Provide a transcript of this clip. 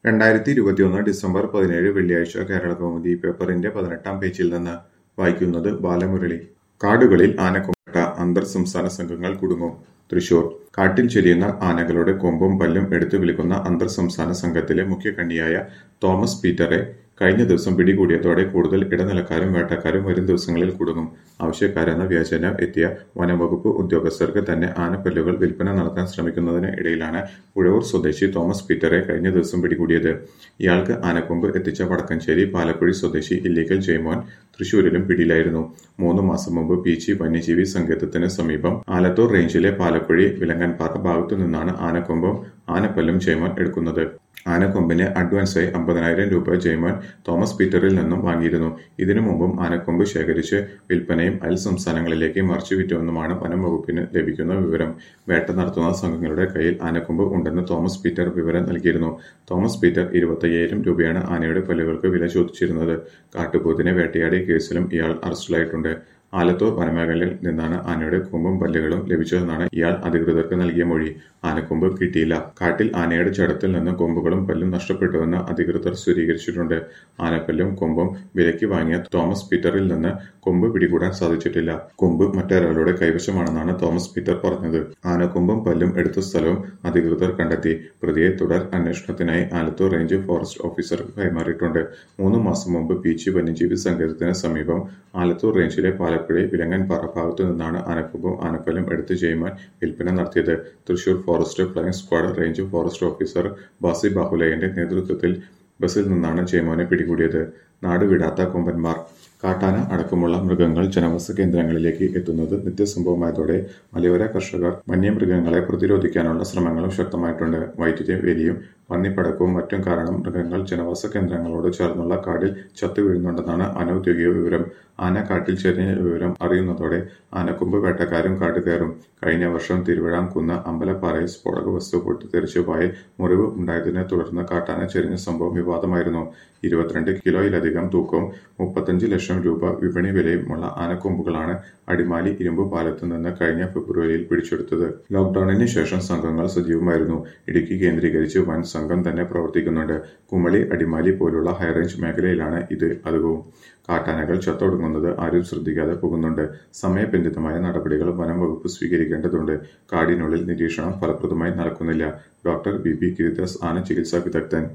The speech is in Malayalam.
രണ്ടായിരത്തി ഇരുപത്തിയൊന്ന് ഡിസംബർ പതിനേഴ് വെള്ളിയാഴ്ച കേരളകൗമുദി പേപ്പറിന്റെ പതിനെട്ടാം പേജിൽ നിന്ന് വായിക്കുന്നത് ബാലമുരളി കാടുകളിൽ ആനക്കൊമ്പട്ട അന്തർ സംസ്ഥാന സംഘങ്ങൾ കുടുങ്ങും തൃശൂർ കാട്ടിൽ ചെരിയുന്ന ആനകളുടെ കൊമ്പും പല്ലും എടുത്തു വിൽക്കുന്ന അന്തർ സംസ്ഥാന സംഘത്തിലെ മുഖ്യകണ്ണിയായ തോമസ് പീറ്ററെ കഴിഞ്ഞ ദിവസം പിടികൂടിയതോടെ കൂടുതൽ ഇടനിലക്കാരും വേട്ടക്കാരും വരും ദിവസങ്ങളിൽ കുടുങ്ങും ആവശ്യക്കാരെന്ന വ്യാജേന എത്തിയ വനംവകുപ്പ് ഉദ്യോഗസ്ഥർക്ക് തന്നെ ആനപ്പല്ലുകൾ വിൽപ്പന നടത്താൻ ശ്രമിക്കുന്നതിന് ഇടയിലാണ് ഉഴവൂർ സ്വദേശി തോമസ് പീറ്ററെ കഴിഞ്ഞ ദിവസം പിടികൂടിയത് ഇയാൾക്ക് ആനക്കൊമ്പ് എത്തിച്ച വടക്കഞ്ചേരി പാലക്കുഴി സ്വദേശി ഇല്ലീഗൽ ജയ്മോൻ തൃശൂരിലും പിടിയിലായിരുന്നു മൂന്ന് മാസം മുമ്പ് പീച്ചി വന്യജീവി സങ്കേതത്തിന് സമീപം ആലത്തൂർ റേഞ്ചിലെ പാലക്കുഴി വിലങ്ങൻപാറ ഭാഗത്തു നിന്നാണ് ആനക്കൊമ്പും ആനപ്പല്ലും ജയ്മോൻ എടുക്കുന്നത് ആനക്കൊമ്പിന് അഡ്വാൻസായി അമ്പതിനായിരം രൂപ ജയ്മോൻ തോമസ് പീറ്ററിൽ നിന്നും വാങ്ങിയിരുന്നു ഇതിനു മുമ്പും ആനക്കൊമ്പ് ശേഖരിച്ച് വിൽപ്പനയും അയൽ സംസ്ഥാനങ്ങളിലേക്ക് മറിച്ചു വിറ്റുവെന്നുമാണ് വനം വകുപ്പിന് ലഭിക്കുന്ന വിവരം വേട്ട നടത്തുന്ന സംഘങ്ങളുടെ കയ്യിൽ ആനക്കൊമ്പ് ഉണ്ടെന്ന് തോമസ് പീറ്റർ വിവരം നൽകിയിരുന്നു തോമസ് പീറ്റർ ഇരുപത്തയ്യായിരം രൂപയാണ് ആനയുടെ പല്ലുകൾക്ക് വില ചോദിച്ചിരുന്നത് കാട്ടുപോത്തിനെ വേട്ടയാടിയ കേസിലും ഇയാൾ അറസ്റ്റിലായിട്ടുണ്ട് ആലത്തൂർ വനമേഖലയിൽ നിന്നാണ് ആനയുടെ കൊമ്പും പല്ലുകളും ലഭിച്ചതെന്നാണ് ഇയാൾ അധികൃതർക്ക് നൽകിയ മൊഴി ആനക്കൊമ്പ് കിട്ടിയില്ല കാട്ടിൽ ആനയുടെ ചടത്തിൽ നിന്ന് കൊമ്പുകളും പല്ലും നഷ്ടപ്പെട്ടുവെന്ന് അധികൃതർ സ്ഥിരീകരിച്ചിട്ടുണ്ട് ആനപ്പല്ലും കൊമ്പും വിലയ്ക്ക് വാങ്ങിയ തോമസ് പീറ്ററിൽ നിന്ന് കൊമ്പ് പിടികൂടാൻ സാധിച്ചിട്ടില്ല കൊമ്പ് മറ്റൊരാളുടെ കൈവശമാണെന്നാണ് തോമസ് പീറ്റർ പറഞ്ഞത് ആനക്കൊമ്പും പല്ലും എടുത്ത സ്ഥലവും അധികൃതർ കണ്ടെത്തി പ്രതിയെ തുടർ അന്വേഷണത്തിനായി ആലത്തൂർ റേഞ്ച് ഫോറസ്റ്റ് ഓഫീസർക്ക് കൈമാറിയിട്ടുണ്ട് മൂന്ന് മാസം മുമ്പ് പീച്ചി വന്യജീവി സങ്കേതത്തിന് സമീപം ആലത്തൂർ റേഞ്ചിലെ പാലക്കുഴി വിലങ്ങൻപാറ ഭാഗത്തു നിന്നാണ് ആനക്കൊമ്പും ആനപ്പല്ലും എടുത്ത് ചെയ്യുവാൻ വിൽപ്പന നടത്തിയത് Thrissur forest flying squad range forest officer Basi ബാഹുലയന്റെ നേതൃത്വത്തിൽ ബസിൽ നിന്നാണ് ജയമോനെ പിടികൂടിയത് നാടുവിടാത്ത കൊമ്പന്മാർ കാട്ടാന അടക്കമുള്ള മൃഗങ്ങൾ ജനവാസ കേന്ദ്രങ്ങളിലേക്ക് എത്തുന്നത് നിത്യസംഭവമായതോടെ മലയോര കർഷകർ വന്യമൃഗങ്ങളെ പ്രതിരോധിക്കാനുള്ള ശ്രമങ്ങളും ശക്തമായിട്ടുണ്ട് വൈദ്യുതി വേലിയും പന്നിപ്പടക്കവും മറ്റും കാരണം മൃഗങ്ങൾ ജനവാസ കേന്ദ്രങ്ങളോട് ചേർന്നുള്ള കാടിൽ ചത്തുവീഴുന്നുണ്ടെന്നാണ് അനൌദ്യോഗിക വിവരം ആന കാട്ടിൽ ചെറിയ വിവരം അറിയുന്നതോടെ ആനക്കൊമ്പ് വേട്ടക്കാരും കാട് കയറും കഴിഞ്ഞ വർഷം തിരുവിഴാംകുന്ന് അമ്പലപ്പാറയിൽ സ്ഫോടക വസ്തു പൊട്ടിത്തെറിച്ച് വായിൽ മുറിവ് ഉണ്ടായതിനെ തുടർന്ന് കാട്ടാന ചെരിഞ്ഞ സംഭവം വിവാദമായിരുന്നു ഇരുപത്തിരണ്ട് കിലോയിലധികം തൂക്കവും മുപ്പത്തഞ്ച് ലക്ഷം രൂപ വിപണി വിലയുമുള്ള ആനക്കൊമ്പുകളാണ് അടിമാലി ഇരുമ്പ് പാലത്ത് നിന്ന് കഴിഞ്ഞ ഫെബ്രുവരിയിൽ പിടിച്ചെടുത്തത് ലോക്ഡൌണിന് ശേഷം സംഘങ്ങൾ സജീവമായിരുന്നു ഇടുക്കി കേന്ദ്രീകരിച്ച് വൻ സംഘം തന്നെ പ്രവർത്തിക്കുന്നുണ്ട് കുമളി അടിമാലി പോലുള്ള ഹൈറേഞ്ച് മേഖലയിലാണ് ഇത് അധികവും കാട്ടാനകൾ ചത്തൊടുങ്ങുന്നത് ആരും ശ്രദ്ധിക്കാതെ പോകുന്നുണ്ട് സമയബന്ധിതമായ നടപടികൾ വനം വകുപ്പ് സ്വീകരിക്കേണ്ടതുണ്ട് കാടിനുള്ളിൽ നിരീക്ഷണം ഫലപ്രദമായി നടക്കുന്നില്ല ഡോക്ടർ ബി പി ഗിരിദാസ് ആന ചികിത്സാ വിദഗ്ധൻ